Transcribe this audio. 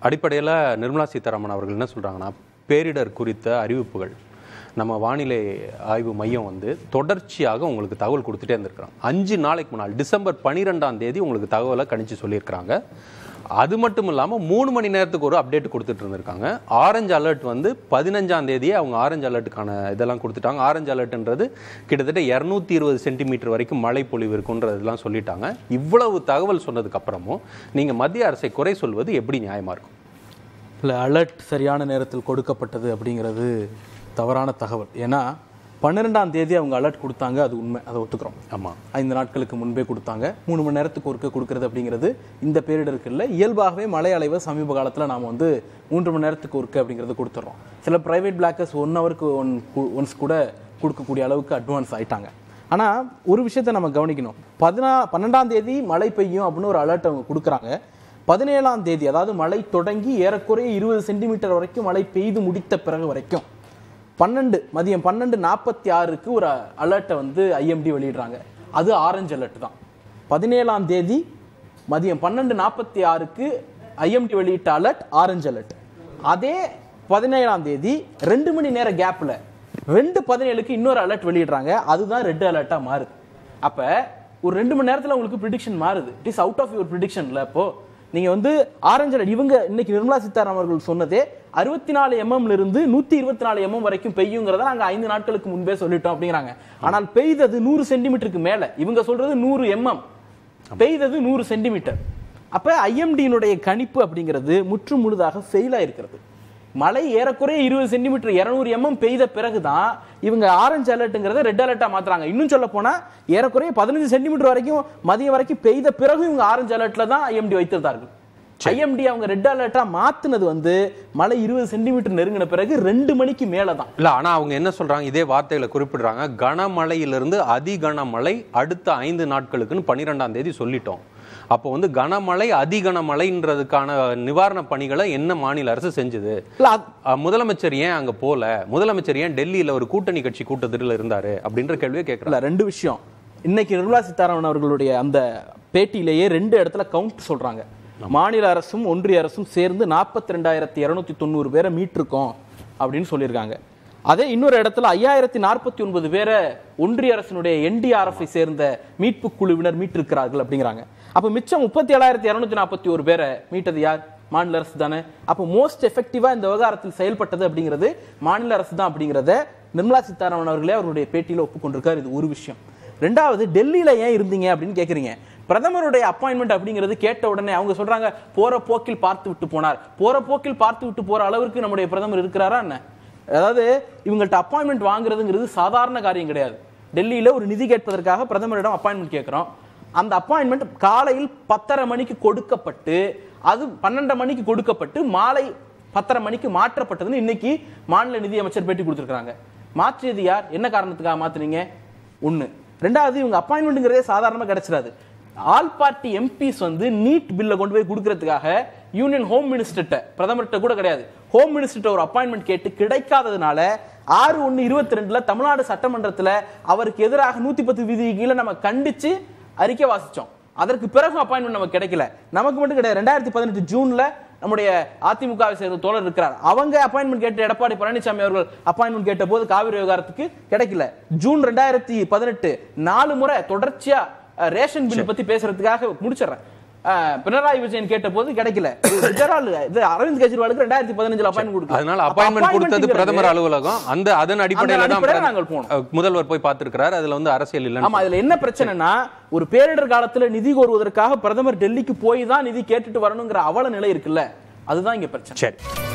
அடிப்படையில் நிர்மலா சீதாராமன் அவர்கள் என்ன சொல்கிறாங்கன்னா பேரிடர் குறித்த அறிவிப்புகள் நம்ம வானிலை ஆய்வு மையம் வந்து தொடர்ச்சியாக உங்களுக்கு தகவல் கொடுத்துட்டே இருந்திருக்கிறாங்க அஞ்சு நாளைக்கு முன்னால் டிசம்பர் பன்னிரெண்டாம் தேதி உங்களுக்கு தகவலை கணிச்சு சொல்லியிருக்கிறாங்க அது மட்டும் இல்லாமல் மூணு மணி நேரத்துக்கு ஒரு அப்டேட் கொடுத்துட்டு இருந்திருக்காங்க ஆரஞ்சு அலர்ட் வந்து பதினஞ்சாம் தேதியே அவங்க ஆரஞ்சு அலர்ட்டுக்கான இதெல்லாம் கொடுத்துட்டாங்க ஆரஞ்சு அலர்ட்ன்றது கிட்டத்தட்ட இரநூத்தி இருபது சென்டிமீட்டர் வரைக்கும் மழை பொழிவு இருக்குன்றதெல்லாம் சொல்லிட்டாங்க இவ்வளவு தகவல் சொன்னதுக்கு அப்புறமும் நீங்கள் மத்திய அரசை குறை சொல்வது எப்படி நியாயமா இருக்கும் இல்லை அலர்ட் சரியான நேரத்தில் கொடுக்கப்பட்டது அப்படிங்கிறது தவறான தகவல் ஏன்னா பன்னிரெண்டாம் தேதி அவங்க அலர்ட் கொடுத்தாங்க அது உண்மை அதை ஒத்துக்கிறோம் ஆமாம் ஐந்து நாட்களுக்கு முன்பே கொடுத்தாங்க மூணு மணி நேரத்துக்கு ஒருக்க கொடுக்கறது அப்படிங்கிறது இந்த பேரிடருக்கு இல்லை இயல்பாகவே மழை அலைவு சமீப காலத்தில் நாம் வந்து மூன்று மணி நேரத்துக்கு ஒருக்க அப்படிங்கிறது கொடுத்துட்றோம் சில பிரைவேட் பிளாக்கர்ஸ் ஒன் ஹவருக்கு ஒன் ஒன்ஸ் கூட கொடுக்கக்கூடிய அளவுக்கு அட்வான்ஸ் ஆயிட்டாங்க ஆனால் ஒரு விஷயத்தை நம்ம கவனிக்கணும் பதினா பன்னெண்டாம் தேதி மழை பெய்யும் அப்படின்னு ஒரு அலர்ட் அவங்க கொடுக்குறாங்க பதினேழாம் தேதி அதாவது மழை தொடங்கி ஏறக்குறைய இருபது சென்டிமீட்டர் வரைக்கும் மழை பெய்து முடித்த பிறகு வரைக்கும் பன்னெண்டு மதியம் பன்னெண்டு நாற்பத்தி ஆறுக்கு ஒரு அலர்ட்டை வந்து ஐஎம்டி வெளியிடுறாங்க அது ஆரஞ்சு அலர்ட் தான் பதினேழாம் தேதி மதியம் பன்னெண்டு நாற்பத்தி ஆறுக்கு ஐஎம்டி வெளியிட்ட அலர்ட் ஆரஞ்சு அலர்ட் அதே பதினேழாம் தேதி ரெண்டு மணி நேர கேப்ல ரெண்டு பதினேழுக்கு இன்னொரு அலர்ட் வெளியிடுறாங்க அதுதான் ரெட் அலர்ட்டா மாறுது அப்ப ஒரு ரெண்டு மணி நேரத்துல உங்களுக்கு ப்ரிடிக்ஷன் மாறுது it is out of your ப்ரிடிக்ஷன்ல இப்போ நீங்க வந்து ஆரஞ்சு அலர்ட் இவங்க இன்னைக்கு நிர்மலா சீதாராமன் அவர்கள் சொன்னதே அறுபத்தி நாலு எம்எம்ல இருந்து நூத்தி இருபத்தி நாலு எம்எம் வரைக்கும் பெய்யுங்கிறத நாங்க ஐந்து நாட்களுக்கு முன்பே சொல்லிட்டோம் அப்படிங்கிறாங்க ஆனால் பெய்தது நூறு சென்டிமீட்டருக்கு மேல இவங்க சொல்றது நூறு எம்எம் பெய்தது நூறு சென்டிமீட்டர் அப்ப ஐஎம்டியினுடைய கணிப்பு அப்படிங்கிறது முற்று முழுதாக ஃபெயில் ஆயிருக்கிறது மழை ஏறக்குறைய இருபது சென்டிமீட்டர் இருநூறு எம்எம் பெய்த பிறகுதான் இவங்க ஆரஞ்சு அலர்ட்டுங்கிறத ரெட் அலர்ட்டா மாத்துறாங்க இன்னும் சொல்ல போனா ஏறக்குறைய பதினஞ்சு சென்டிமீட்டர் வரைக்கும் மதியம் வரைக்கும் பெய்த பிறகு இவங்க ஆரஞ்சு அலர்ட்ல தான் ஐஎம்டி வைத்திருந்தார்கள் ஐஎம்டி அவங்க ரெட் அலர்ட்டா மாத்துனது வந்து மழை இருபது சென்டிமீட்டர் நெருங்கின பிறகு ரெண்டு மணிக்கு மேல தான் இல்ல ஆனா அவங்க என்ன சொல்றாங்க இதே வார்த்தைகளை குறிப்பிடுறாங்க கனமழையிலிருந்து அதி கனமழை அடுத்த ஐந்து நாட்களுக்குன்னு பன்னிரெண்டாம் தேதி சொல்லிட்டோம் அப்போ வந்து கனமழை அதி கனமழைன்றதுக்கான நிவாரண பணிகளை என்ன மாநில அரசு செஞ்சது இல்ல அது- அஹ், முதலமைச்சர் ஏன் அங்க போல முதலமைச்சர் ஏன் டெல்லியில ஒரு கூட்டணி கட்சி கூட்டத்தில் இருந்தாரு அப்படின்ற கேள்வியை கேட்கல இல்ல ரெண்டு விஷயம் இன்னைக்கு நிர்மலா சீதாராமன் அவர்களுடைய அந்த பேட்டியிலேயே ரெண்டு இடத்துல கவுண்ட் சொல்றாங்க மாநில அரசும் ஒன்றிய அரசும் சேர்ந்து நாற்பத்தி ரெண்டாயிரத்தி இருநூத்தி தொண்ணூறு பேரை மீட்டிருக்கோம் அப்படின்னு சொல்லியிருக்காங்க அதே இன்னொரு இடத்துல ஐயாயிரத்தி நாற்பத்தி ஒன்பது பேரை ஒன்றிய அரசினுடைய என்டிஆர்எஃப் சேர்ந்த மீட்பு குழுவினர் மீட்டிருக்கிறார்கள் அப்படிங்கிறாங்க அப்ப மிச்சம் முப்பத்தி ஏழாயிரத்தி இருநூத்தி நாற்பத்தி ஒரு பேரை மீட்டது யார் மாநில அரசு தானே அப்போ மோஸ்ட் எஃபெக்டிவா இந்த விவகாரத்தில் செயல்பட்டது அப்படிங்கிறது மாநில அரசு தான் அப்படிங்கிறத நிர்மலா சீதாராமன் அவர்களே அவருடைய பேட்டியில ஒப்புக்கொண்டிருக்காரு இது ஒரு விஷயம் ரெண்டாவது டெல்லியில ஏன் இருந்தீங்க அப்படின்னு கேக்குறீங்க பிரதமருடைய அப்பாயின்மெண்ட் அப்படிங்கிறது கேட்ட உடனே அவங்க சொல்றாங்க போற போக்கில் பார்த்து விட்டு போனார் போற போக்கில் பார்த்து விட்டு போற அளவிற்கு நம்முடைய பிரதமர் இருக்கிறாரா என்ன அதாவது இவங்கள்ட்ட அப்பாயின்மெண்ட் வாங்குறதுங்கிறது சாதாரண காரியம் கிடையாது டெல்லியில ஒரு நிதி கேட்பதற்காக பிரதமரிடம் அப்பாயின்மெண்ட் கேட்கிறோம் அந்த அப்பாயின்மெண்ட் காலையில் பத்தரை மணிக்கு கொடுக்கப்பட்டு அது பன்னெண்டரை மணிக்கு கொடுக்கப்பட்டு மாலை பத்தரை மணிக்கு மாற்றப்பட்டதுன்னு இன்னைக்கு மாநில நிதி அமைச்சர் பேட்டி கொடுத்திருக்காங்க மாற்றியது யார் என்ன காரணத்துக்காக மாத்துனீங்க ஒண்ணு ரெண்டாவது இவங்க அப்பாயின்மெண்ட்ங்கிறதே சாதாரணமா கிடைச்சிடாது ஆல் பார்ட்டி எம்பிஸ் வந்து நீட் பில்லை கொண்டு போய் கொடுக்கறதுக்காக யூனியன் ஹோம் மினிஸ்டர்கிட்ட பிரதமர்கிட்ட கூட கிடையாது ஹோம் மினிஸ்டர்கிட்ட ஒரு அப்பாயின்மெண்ட் கேட்டு கிடைக்காததுனால ஆறு ஒன்னு இருபத்தி ரெண்டுல தமிழ்நாடு சட்டமன்றத்துல அவருக்கு எதிராக நூத்தி பத்து விதி கீழே நம்ம கண்டிச்சு அறிக்கை வாசிச்சோம் அதற்கு பிறகு அப்பாயின்மெண்ட் நமக்கு கிடைக்கல நமக்கு மட்டும் கிடையாது ரெண்டாயிரத்தி பதினெட்டு ஜூன்ல நம்முடைய அதிமுகவை சேர்ந்த தோழர் இருக்கிறார் அவங்க அப்பாயின்மெண்ட் கேட்ட எடப்பாடி பழனிசாமி அவர்கள் அப்பாயின்மெண்ட் கேட்ட போது காவிரி விவகாரத்துக்கு கிடைக்கல ஜூன் ரெண்டாயிரத்தி பதினெட்டு நாலு முறை தொடர்ச்சியா அஹ், ரேஷன் பில் பத்தி பேசுறதுக்காக முடிச்சிடுறேன் அஹ், பினராயி விஜயன் கேட்ட போது கிடைக்கல இது குஜரால் இது அரவிந்த் கெஜ்ரிவாலுக்கு ரெண்டாயிரத்தி பதினஞ்சுல அப்பாயின்மெண்ட் கொடுக்கல அதனால அப்ப அப்பாயின்மெண்ட் கொடுத்தது appointment பிரதமர் அலுவலகம் அந்த அதன் அடிப்படையில தான் அடிப்படையில பிரதமர் நாங்கள் போனோம். அஹ், முதல்வர் போய் பார்த்திருக்கிறார் அதுல வந்து அரசியல் இல்லைன்னு ஆமா இதுல என்ன பிரச்சனைனா ஒரு பேரிடர் காலத்துல நிதி கோருவதற்காக பிரதமர் டெல்லிக்கு போய் தான் நிதி கேட்டுட்டு வரணுங்கிற அவல நிலை இருக்குல்ல அதுதான் இங்க பிரச்சனை சரி